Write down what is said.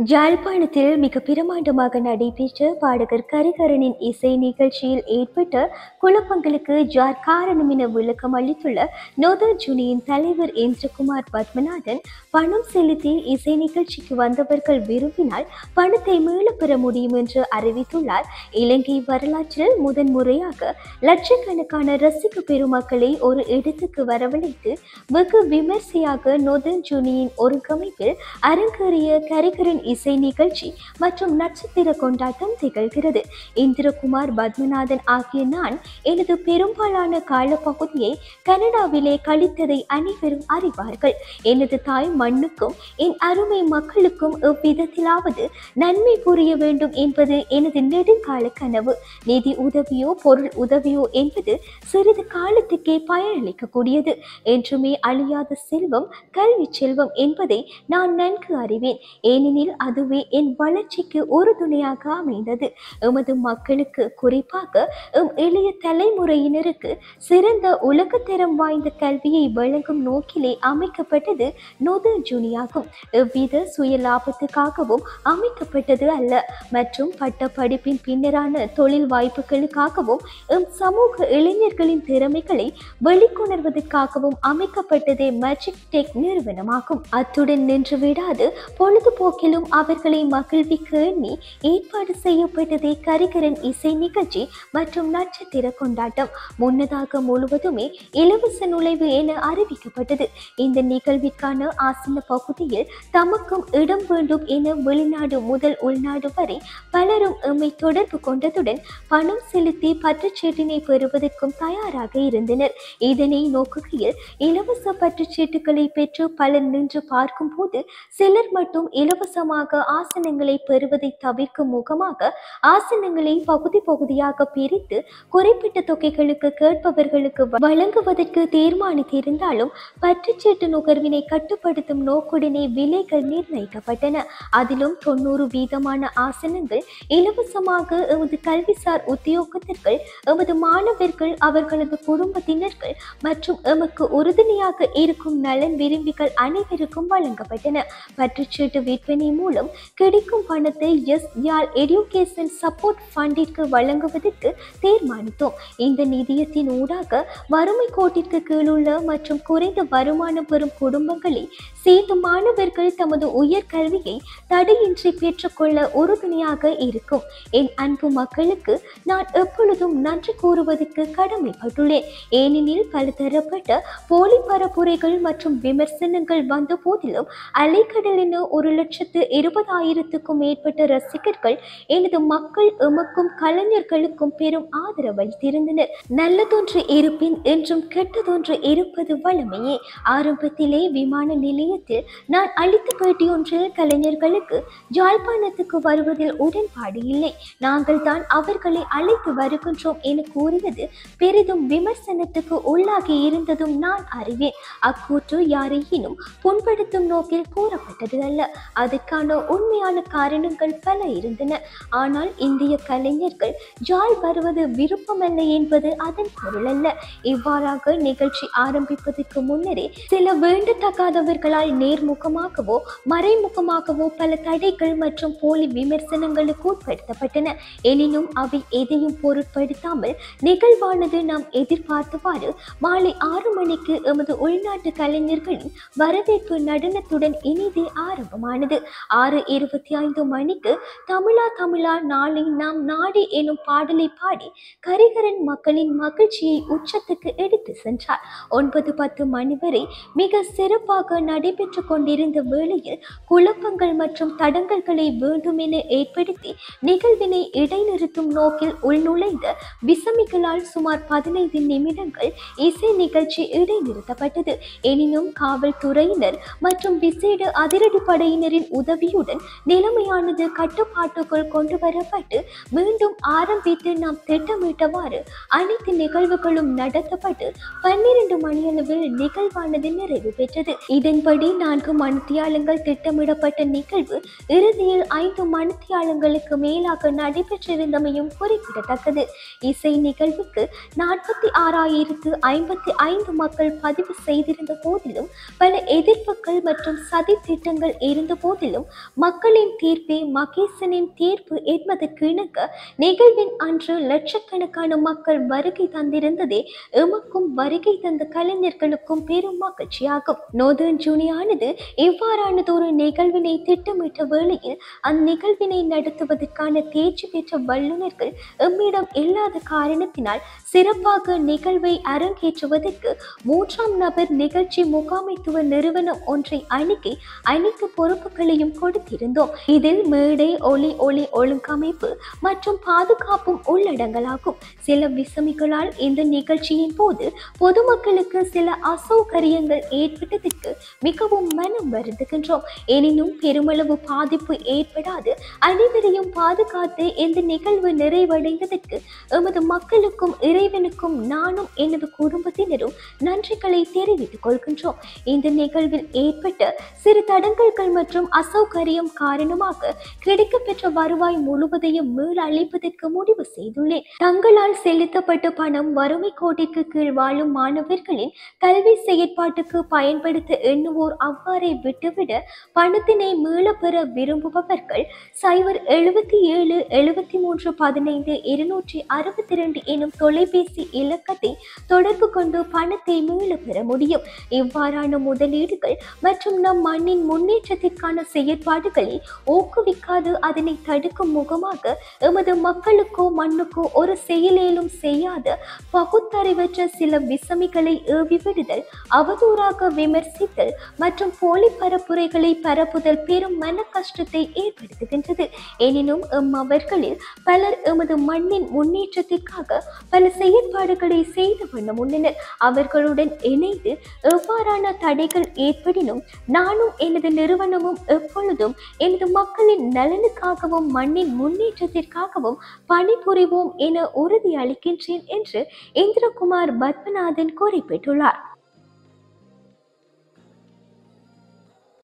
யாழ்ப்பாணத்தில் மிக பிரமாண்டமாக நடைபெற்ற பாடகர் கரிகரனின் இசை நிகழ்ச்சியில் ஏற்பட்ட குழப்பங்களுக்கு யார் காரணம் என விளக்கம் அளித்துள்ள நோதல் ஜூனியின் தலைவர் இந்திரகுமார் பத்மநாதன் பணம் செலுத்தி இசை நிகழ்ச்சிக்கு வந்தவர்கள் விரும்பினால் பணத்தை மீளப் பெற முடியும் என்று அறிவித்துள்ளார் இலங்கை வரலாற்றில் முதன்முறையாக லட்சக்கணக்கான ரசிக பெருமக்களை ஒரு இடத்துக்கு வரவழைத்து வெகு விமர்சையாக நோதல் ஜூனியின் ஒருங்கமைப்பில் அரங்கேறிய கரிகரன் இசை நிகழ்ச்சி மற்றும் நட்சத்திர கொண்டாட்டம் திகழ்கிறது இந்திரகுமார் பத்மநாதன் ஆகிய நான் எனது பெரும்பாலான காலப்பகுதியை கனடாவிலே கழித்ததை அனைவரும் அறிவார்கள் எனது தாய் மண்ணுக்கும் என் அருமை மக்களுக்கும் எவ்விதத்திலாவது நன்மை புரிய வேண்டும் என்பது எனது நெடுங்கால கனவு நிதி உதவியோ பொருள் உதவியோ என்பது சிறிது காலத்துக்கே பயனளிக்கக்கூடியது என்றுமே அழியாத செல்வம் கல்வி செல்வம் என்பதை நான் நன்கு அறிவேன் ஏனெனில் அதுவே என் வளர்ச்சிக்கு ஒரு துணையாக அமைந்தது எமது மக்களுக்கு குறிப்பாக எம் இளைய தலைமுறையினருக்கு சிறந்த உலகத்தரம் வாய்ந்த கல்வியை வழங்கும் நோக்கிலே அமைக்கப்பட்டது நொது ஜூனியாகும் எவ்வித சுய லாபத்துக்காகவும் அமைக்கப்பட்டது அல்ல மற்றும் பட்ட படிப்பின் பின்னரான தொழில் வாய்ப்புகளுக்காகவும் எம் சமூக இளைஞர்களின் திறமைகளை வெளிக்கொணர்வதற்காகவும் அமைக்கப்பட்டதே மேஜிக் டெக் நிறுவனமாகும் அத்துடன் நின்று விடாது பொழுதுபோக்கிலும் அவர்களை மகிழ்விக்க எண்ணி ஏற்பாடு செய்யப்பட்டதே கரிகரன் இசை நிகழ்ச்சி மற்றும் நட்சத்திர கொண்டாட்டம் முன்னதாக முழுவதுமே இலவச நுழைவு என அறிவிக்கப்பட்டது இந்த நிகழ்விற்கான ஆசன பகுதியில் தமக்கும் இடம் வேண்டும் என வெளிநாடு முதல் உள்நாடு வரை பலரும் எம்மை தொடர்பு கொண்டதுடன் பணம் செலுத்தி பற்றுச்சீட்டினை பெறுவதற்கும் தயாராக இருந்தனர் இதனை நோக்குகையில் இலவச பற்றுச்சீட்டுகளை பெற்று பலர் நின்று பார்க்கும் போது சிலர் மட்டும் இலவசமாக ஆசனங்களை பெறுவதை தவிர்க்கும் முகமாக ஆசனங்களை பகுதி பகுதியாக பிரித்து குறிப்பிட்ட தொகைகளுக்கு கேட்பவர்களுக்கு வழங்குவதற்கு தீர்மானித்திருந்தாலும் பற்றுச்சீட்டு நுகர்வினை கட்டுப்படுத்தும் நோக்குடனே விலைகள் நிர்ணயிக்கப்பட்டன அதிலும் தொண்ணூறு வீதமான ஆசனங்கள் இலவசமாக எமது கல்விசார் உத்தியோகத்தர்கள் எமது மாணவர்கள் அவர்களது குடும்பத்தினர்கள் மற்றும் எமக்கு உறுதுணையாக இருக்கும் நலன் விரும்பிகள் அனைவருக்கும் வழங்கப்பட்டன பற்றுச்சீட்டு விற்பனை மூலம் கிடைக்கும் பணத்தை எஸ் யாழ் எடியூகேஷன் சப்போர்ட் ஃபண்டிற்கு வழங்குவதற்கு தீர்மானித்தோம் இந்த நிதியத்தின் ஊடாக வறுமை கோட்டிற்கு கீழுள்ள மற்றும் குறைந்த வருமானம் பெறும் குடும்பங்களை சேர்ந்து மாணவர்கள் தமது உயர்கல்வியை தடையின்றி பெற்றுக்கொள்ள உறுதுணையாக இருக்கும் என் அன்பு மக்களுக்கு நான் எப்பொழுதும் நன்றி கூறுவதற்கு கடமைப்பட்டுள்ளேன் ஏனெனில் பல தரப்பட்ட போலி பரப்புரைகள் மற்றும் விமர்சனங்கள் வந்த போதிலும் அலைக்கடல் என ஒரு லட்சத்து இருபதாயிரத்துக்கும் மேற்பட்ட ரசிகர்கள் எனது மக்கள் எமக்கும் கலைஞர்களுக்கும் பெரும் ஆதரவளித்திருந்தனர் நல்லதொன்று இருப்பின் என்றும் கெட்டதொன்று இருப்பது வளமையே ஆரம்பத்திலே விமான நிலையத்தில் நான் அளித்த பேட்டியொன்றில் கலைஞர்களுக்கு யாழ்ப்பாணத்துக்கு வருவதில் உடன்பாடு இல்லை நாங்கள் தான் அவர்களை அழைத்து வருகின்றோம் என கூறியது பெரிதும் விமர்சனத்துக்கு உள்ளாகி இருந்ததும் நான் அறிவேன் அக்கூற்று யாரையினும் புண்படுத்தும் நோக்கில் கூறப்பட்டது அல்ல அதற்கான உண்மையான காரணங்கள் பல இருந்தன ஆனால் இந்திய கலைஞர்கள் ஜால் வருவது விருப்பமல்ல என்பது அதன் பொருள் அல்ல இவ்வாறாக நிகழ்ச்சி ஆரம்பிப்பதற்கு முன்னரே சில வேண்டத்தக்காதவர்களால் நேர்முகமாகவோ மறைமுகமாகவோ பல தடைகள் மற்றும் போலி விமர்சனங்களுக்கு உட்படுத்தப்பட்டன எனினும் அவை எதையும் பொருட்படுத்தாமல் நிகழ்வானது நாம் எதிர்பார்த்தவாறு மாலை ஆறு மணிக்கு எமது உள்நாட்டு கலைஞர்களின் வரவேற்பு நடனத்துடன் இனிதே ஆரம்பமானது ஆறு இருபத்தி ஐந்து மணிக்கு தமிழா தமிழா நாளை நாம் நாடி எனும் பாடலை பாடி கரிகரன் மக்களின் மகிழ்ச்சியை உச்சத்துக்கு எடுத்து சென்றார் ஒன்பது பத்து மணி வரை மிக சிறப்பாக நடைபெற்று கொண்டிருந்த வேளையில் குழப்பங்கள் மற்றும் தடங்கல்களை வேண்டுமென ஏற்படுத்தி நிகழ்வினை இடைநிறுத்தும் நோக்கில் உள்நுழைந்த விசமிகளால் சுமார் பதினைந்து நிமிடங்கள் இசை நிகழ்ச்சி இடைநிறுத்தப்பட்டது எனினும் காவல்துறையினர் மற்றும் விசேட அதிரடிப்படையினரின் உதவியுடன் நிலைமையானது கட்டுப்பாட்டுக்குள் கொண்டு வரப்பட்டு மீண்டும் ஆரம்பித்து நாம் திட்டமிட்டவாறு அனைத்து நிகழ்வுகளும் நடத்தப்பட்டு பன்னிரண்டு மணியளவில் நிகழ்வானது நிறைவு பெற்றது இதன்படி நான்கு மணித்தியாலங்கள் திட்டமிடப்பட்ட நிகழ்வு இறுதியில் ஐந்து மணித்தியாலங்களுக்கு மேலாக நடைபெற்றிருந்தமையும் குறிப்பிடத்தக்கது இசை நிகழ்வுக்கு நாற்பத்தி ஆறாயிரத்து ஐம்பத்தி ஐந்து மக்கள் பதிவு செய்திருந்த போதிலும் பல எதிர்ப்புகள் மற்றும் சதி திட்டங்கள் இருந்த போதிலும் மக்களின் தீர்ப்பே மகேசனின் தீர்ப்பு என்பதற்கு இணங்க நிகழ்வின் அன்று லட்சக்கணக்கான மக்கள் வருகை தந்திருந்ததே எமக்கும் வருகை தந்த கலைஞர்களுக்கும் பெரும் மகிழ்ச்சியாகும் நோதர்ன் ஜூனியானது இவ்வாறானதொரு நிகழ்வினை திட்டமிட்ட வேளையில் அந்நிகழ்வினை நடத்துவதற்கான தேர்ச்சி பெற்ற வல்லுநர்கள் எம்மிடம் இல்லாத காரணத்தினால் சிறப்பாக நிகழ்வை அரங்கேற்றுவதற்கு மூன்றாம் நபர் நிகழ்ச்சி முகாமைத்துவ நிறுவனம் ஒன்றை அணுகி அனைத்து பொறுப்புகளையும் கொடுத்திருந்தோம் இதில் மேடை ஒளி ஒளி ஒழுங்கமைப்பு மற்றும் பாதுகாப்பும் உள்ளடங்கலாகும் சில விசமிகளால் இந்த நிகழ்ச்சியின் போது பொதுமக்களுக்கு சில அசௌகரியங்கள் ஏற்பட்டதற்கு மிகவும் மனம் வருந்துகின்றோம் எனினும் பெருமளவு பாதிப்பு ஏற்படாது அனைவரையும் பாதுகாத்து இந்த நிகழ்வு நிறைவடைந்ததற்கு எமது மக்களுக்கும் இறைவனுக்கும் நானும் எனது குடும்பத்தினரும் நன்றிகளை தெரிவித்துக் கொள்கின்றோம் இந்த நிகழ்வில் ஏற்பட்ட சிறு தடங்கல்கள் மற்றும் அசௌகரியம் காரணமாக கிடைக்கப்பெற்ற வருவாய் முழுவதையும் மீள் அளிப்பதற்கு முடிவு செய்துள்ளேன் தங்களால் செலுத்தப்பட்ட பணம் வறுமை கோட்டிற்கு கீழ் வாழும் மாணவர்களின் கல்வி செயற்பாட்டுக்கு பயன்படுத்த எண்ணுவோர் அவ்வாறே விட்டுவிட பணத்தினை மீளப் பெற விரும்புபவர்கள் சைபர் எழுபத்தி ஏழு எழுபத்தி மூன்று பதினைந்து இருநூற்றி அறுபத்தி ரெண்டு எனும் தொலைபேசி இலக்கத்தை தொடர்பு கொண்டு பணத்தை மீளப் பெற முடியும் இவ்வாறான முதலீடுகள் மற்றும் நம் மண்ணின் முன்னேற்றத்திற்கான செயற்பாடுகளை ஊக்குவிக்காது அதனை தடுக்கும் முகமாக எமது மக்களுக்கோ மண்ணுக்கோ ஒரு செயலேலும் செய்யாத பகுத்தறிவற்ற சில விசமிகளை ஏவி விடுதல் அவதூறாக விமர்சித்தல் மற்றும் போலி பரப்புரைகளை பரப்புதல் பெரும் மன கஷ்டத்தை ஏற்படுத்துகின்றது எனினும் எம் அவர்களில் பலர் எமது மண்ணின் முன்னேற்றத்திற்காக பல செயற்பாடுகளை செய்து வண்ணம் உள்ளனர் அவர்களுடன் இணைந்து எவ்வாறான தடைகள் ஏற்படினும் நானும் எனது நிறுவனமும் எப்பொழுதும் எனது மக்களின் நலனுக்காகவும் மண்ணின் முன்னேற்றத்திற்காகவும் பணிபுரிவோம் என உறுதி அளிக்கின்றேன் என்று இந்திரகுமார் பத்மநாதன் குறிப்பிட்டுள்ளார்